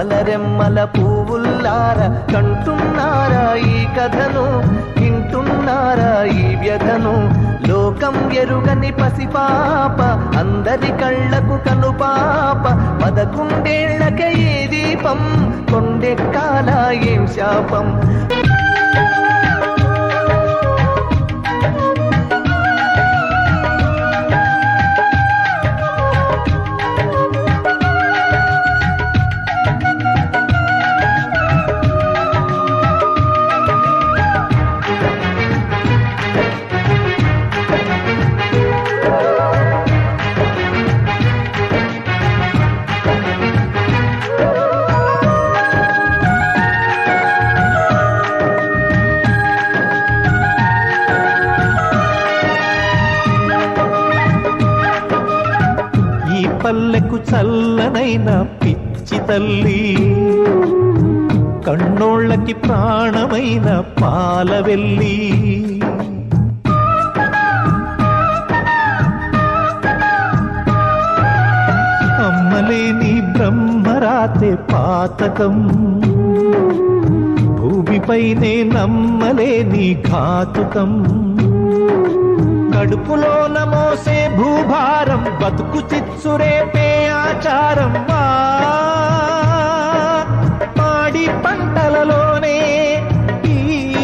కొమ్మలరెమ్మల పువ్వుల్లారా కంటున్నారా ఈ కథను వింటున్నారా ఈ వ్యధను లోకం ఎరుగని పసిపాప అందరి కళ్ళకు కనుపాప పదకొండేళ్లకే ఏ దీపం కొండెక్కాల ఏం శాపం ఈ పల్లెకు చల్లనైన పిచ్చి తల్లి కన్నోళ్ళకి ప్రాణమైన పాలవెల్లి అమ్మలేని బ్రహ్మరాతే పాతకం భూమిపైనే నమ్మలేని ఘాతుకం కడుపులోన మోసే భూభారం బతుకు చిచ్చురేపే ఆచారం వా. పాడి పంటలలోనే ఈ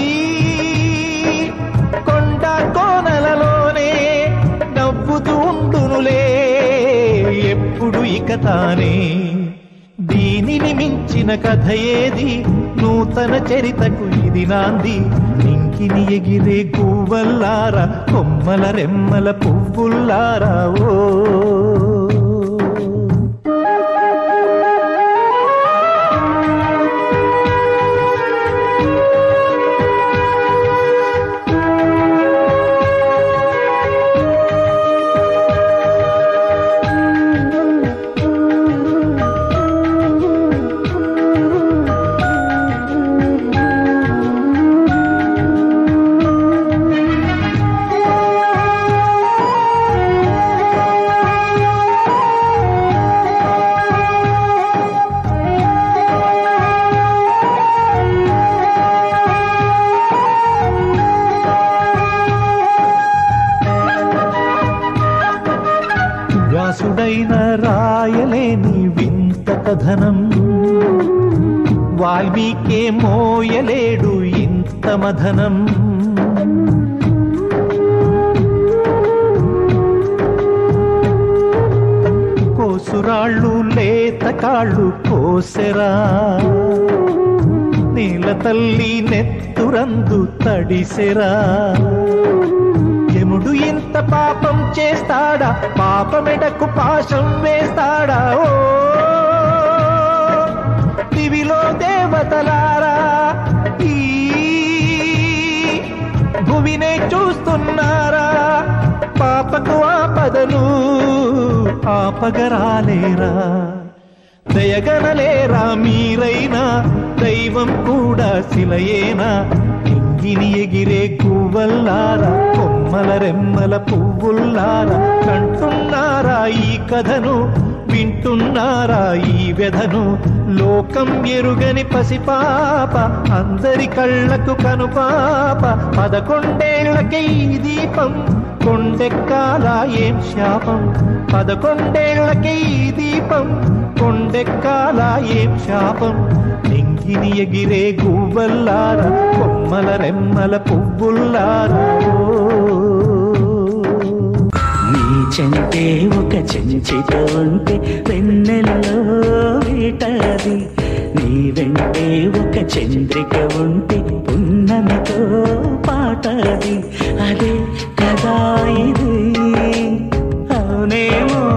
కొండ కోనలలోనే నవ్వుతూ ఉండునులే ఎప్పుడు ఇక తానే దీనిని మించిన కథ ఏది నూతన చరితకు ఇది నాంది ఇంకిని ఎగిరే గువ్వల్లారా కొమ్మల రెమ్మల పువ్వుల్లారా ఓ వ్యాసుడైన రాయలేని వింత కథనం వాల్మీకే మోయలేడు ఇంత మధనం కోసురాళ్ళు లేత కాళ్ళు కోసెరా నీల తల్లి నెత్తురందు తడిసెరా యముడు ఇంత పాపం చేస్తాడా పాపమెడకు పాశం వేస్తాడా ఓ దివిలో దేవతలారా ఈ భువినే చూస్తున్నారా పాపకు ఆపదలు ఆపగరాలేరా దయగనలేరా మీరైనా దైవం కూడా శిలయేనా ఇంగిని ఎగిరే గువ్వల్లారా కొమ్మల రెమ్మల పువ్వుల్లారా కంటున్నారా ఈ కథను వింటున్నారా ఈ వ్యధను లోకం ఎరుగని పసిపాప అందరి కళ్ళకు కనుపాప పదకొండేళ్లకే ఈ దీపం కొండెక్కాల ఏం శాపం పదకొండేళ్లకే ఈ దీపం కొండెక్కాల ఏం శాపం నింగిని ఎగిరే గువ్వల్లారా కొమ్మల రెమ్మల పువ్వుల్లారా నీ చెంటే ఒక చెంచిత ఉంటే వెన్నెలలో వేటది నీ వెంటే ఒక చంద్రిక ఉంటే పున్నమితో పాటది అదే కదా ఇది అవునేమో